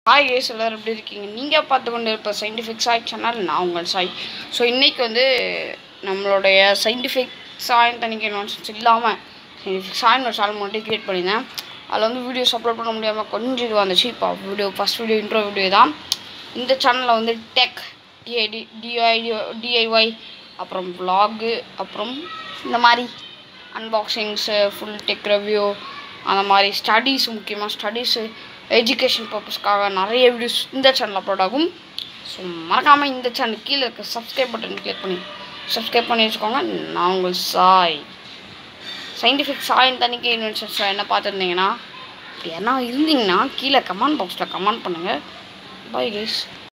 hi guys எல்லோரும் எப்படி இருக்கீங்க நீங்கள் பார்த்து கொண்டு இருப்ப சயின்டிஃபிக் சாய் சேனல் நான் உங்கள் சாய் ஸோ இன்றைக்கி வந்து நம்மளுடைய சயின்டிஃபிக் சாயின் தணிக்கை நான்சென்ஸ் இல்லாமல் சயின்டிஃபிக் சாயின் ஒரு சேனல் மட்டும் கிரியேட் பண்ணியிருந்தேன் அதில் வந்து வீடியோஸ் அப்லோட் பண்ண முடியாமல் கொஞ்சம் இதுவாக இருந்துச்சு இப்போ video first video intro video தான் இந்த சேனலில் வந்து டெக் டிஐடி டிஐ டிஐஒய் அப்புறம் vlog அப்புறம் இந்த மாதிரி அன்பாக்சிங்ஸு ஃபுல் டெக் ரிவ்யூ அந்த மாதிரி ஸ்டடீஸ் முக்கியமாக ஸ்டடீஸு எஜுகேஷன் பர்பஸ்க்காக நிறைய வீடியோஸ் இந்த சேனல் அப்லோட் ஆகும் ஸோ மறக்காமல் இந்த சேனல் கீழே இருக்க சப்ஸ்கிரைப் பட்டன் கிளிக் பண்ணி சப்ஸ்கிரைப் பண்ணி வச்சுக்கோங்க நான் உங்கள் சாய் சயின்டிஃபிக் சாயின் தனிக்கை இன்வென்ஷன்ஸில் என்ன பார்த்துருந்தீங்கன்னா அப்படி யாரா இருந்தீங்கன்னா கீழே கமெண்ட் பாக்ஸில் கமெண்ட் பண்ணுங்கள் பாய் கைஸ்